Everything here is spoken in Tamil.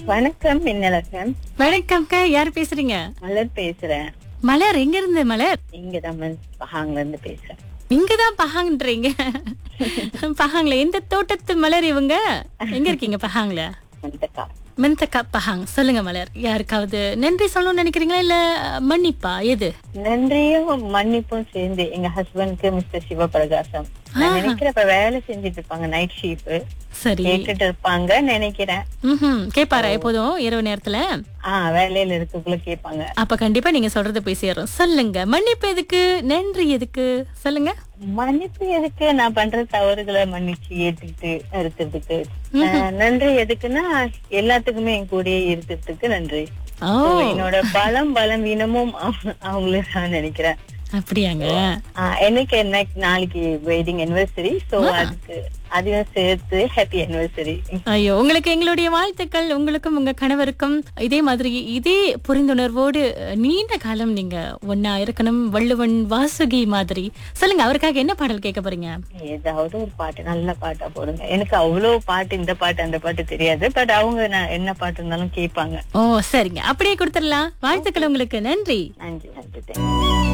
வணக்கம் மின்னலக்கம் வணக்கம்க்கா யார் பேசுறீங்க மலர் பேசுறேன் மலர் எங்க இருந்து மலர் இங்கதான் மன் பஹாங்ல இருந்து பேசுறேன் இங்கதான் பஹாங்கன்றீங்க பஹாங்ல எந்த தோட்டத்து மலர் இவங்க எங்க இருக்கீங்க பஹாங்ல வந்தக்கா மெந்தக்கா பஹாங் சொல்லுங்க மலர் யாருக்காவது நன்றி சொல்லணும்னு நினைக்கிறீங்களா இல்ல மன்னிப்பா எது நன்றியும் மன்னிப்பும் சேர்ந்து எங்க ஹஸ்பண்ட்க்கு மிஸ்டர் சிவபிரகாசம் நான் நினைக்கிறேன் இப்ப வேலை செஞ்சுட்டு இருப்பாங்க நைட் ஷீப் சரி கேட்டுட்டு இருப்பாங்க நினைக்கிறேன் ம்ஹும். கேப்பாரா எப்போதும் இரவு நேரத்துல ஆஹ் வேலையில இருக்கக்குள்ள கேட்பாங்க அப்ப கண்டிப்பா நீங்க சொல்றது போய் சேரும் சொல்லுங்க மன்னிப்பு எதுக்கு நன்றி எதுக்கு சொல்லுங்க மன்னிப்பு எதுக்கு நான் பண்ற தவறுகளை மன்னிச்சு ஏத்துக்கிட்டு இருக்கிறதுக்கு ஆஹ் நன்றி எதுக்குன்னா எல்லாத்துக்குமே என் கூடயே இருக்கிறதுக்கு நன்றி ஓ So, என்னோட பலம் பலம் வீனமும் அவங்கள நான் நினைக்கிறேன் அப்படியாங்க ஆஹ் எனக்கு என்ன நாளைக்கு வெட்டிங் anniversary சோ அதுக்கு அதையும் சேர்த்து ஹாப்பி anniversary ஐயோ உங்களுக்கு எங்களுடைய வாழ்த்துக்கள் உங்களுக்கும் உங்க கணவருக்கும் இதே மாதிரி இதே புரிந்துணர்வோடு அஹ், நீண்ட காலம் நீங்க ஒன்னா இருக்கணும் வள்ளுவன் வாசுகி மாதிரி சொல்லுங்க அவருக்காக என்ன பாடல் கேட்க போறீங்க ஏதாவது ஒரு பாட்டு நல்ல பாட்டா போடுங்க எனக்கு அவ்வளவு பாட்டு இந்த பாட்டு அந்த பாட்டு தெரியாது பட் அவங்க நான் என்ன பாட்டு இருந்தாலும் கேட்பாங்க ஓ சரிங்க அப்படியே கொடுத்துடலாம் வாழ்த்துக்கள் உங்களுக்கு நன்றி நன்றி நன்றி thank you.